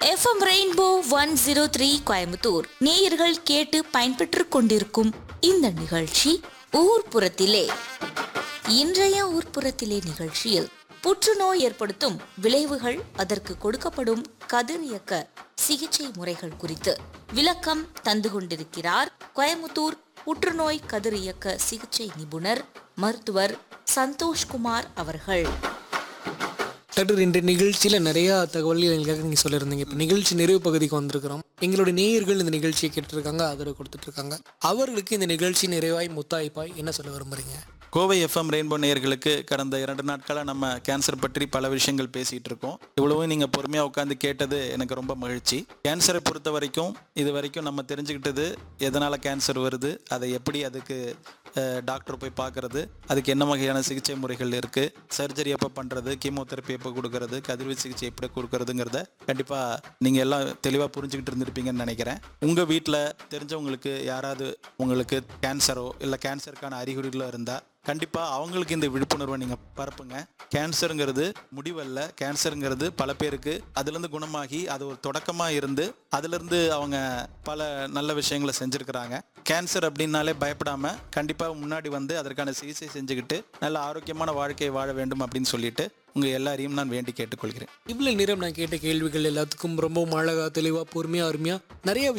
FM rainbow one zero three Coimbatore நேயர்கள் கேட்டு பயன்பெற்றுக் கொண்டிருக்கும் இந்த நிகழ்ச்சி ஊர்ப்புறத்திலே இன்றைய ஊர்ப்புறத்திலே நிகழ்ச்சியில் புற்றுநோய் ஏற்படுத்தும் விளைவுகள் அதற்கு கொடுக்கப்படும் கதிரியக்க சிகிச்சை முறைகள் குறித்து விளக்கம் தந்து கொண்டிருக்கிறார் கோயம்புத்தூர் புற்றுநோய் கதிரியக்க சிகிச்சை நிபுணர் மருத்துவர் சந்தோஷ்குமார் அவர்கள் டாக்டர் இன்றைய நிகழ்ச்சியில் நிறையா தகவல்கள் எங்களுக்காக நீங்கள் சொல்லியிருந்தீங்க இப்போ நிகழ்ச்சி நிறைவு பகுதிக்கு வந்திருக்கிறோம் எங்களுடைய நேயர்கள் இந்த நிகழ்ச்சியை கேட்டிருக்காங்க ஆதரவு கொடுத்துட்ருக்காங்க அவர்களுக்கு இந்த நிகழ்ச்சி நிறைவாய் முத்தாய்ப்பாய் என்ன சொல்ல விரும்புறீங்க கோவை எஃப்எம் ரெயின்போ நேயர்களுக்கு கடந்த இரண்டு நாட்களாக நம்ம கேன்சர் பற்றி பல விஷயங்கள் பேசிகிட்டு இருக்கோம் இவ்வளவும் நீங்கள் பொறுமையாக உட்காந்து கேட்டது எனக்கு ரொம்ப மகிழ்ச்சி கேன்சரை பொறுத்த வரைக்கும் இது வரைக்கும் நம்ம தெரிஞ்சுக்கிட்டது எதனால் கேன்சர் வருது அதை எப்படி அதுக்கு அஹ், டாக்டர் போய் பார்க்கறது அதுக்கு என்ன வகையான சிகிச்சை முறைகள் இருக்குது சர்ஜரி எப்போ பண்ணுறது கீமோதெரப்பி எப்போ கொடுக்கறது கதிர்வீச்சு சிகிச்சை எப்படி கொடுக்கறதுங்கிறத கண்டிப்பாக நீங்கள் எல்லாம் தெளிவாக புரிஞ்சுக்கிட்டு இருந்திருப்பீங்கன்னு நினைக்கிறேன் உங்கள் வீட்டில் தெரிஞ்சவங்களுக்கு யாராவது உங்களுக்கு கேன்சரோ இல்லை கேன்சருக்கான அறிகுறிகளோ இருந்தால் கண்டிப்பாக அவங்களுக்கு இந்த விழிப்புணர்வை நீங்கள் பரப்புங்க கேன்சருங்கிறது முடிவல்ல கேன்சருங்கிறது பல பேருக்கு அதுலேருந்து குணமாகி அது ஒரு தொடக்கமாக இருந்து அதுலேருந்து அவங்க பல நல்ல விஷயங்களை செஞ்சுருக்கிறாங்க கேன்சர் அப்படின்னாலே பயப்படாமல் கண்டிப்பாக முன்னாடி வந்து அதற்கான சிகிச்சை செஞ்சுக்கிட்டு நல்ல ஆரோக்கியமான வாழ்க்கையை வாழ வேண்டும் அப்படின்னு சொல்லிட்டு உங்கள் எல்லாரையும் நான் வேண்டி கேட்டுக்கொள்கிறேன் இவ்வளோ நேரம் நான் கேட்ட கேள்விகள் எல்லாத்துக்கும் ரொம்ப அழகா தெளிவாக பொறுமையாக அருமையாக நிறைய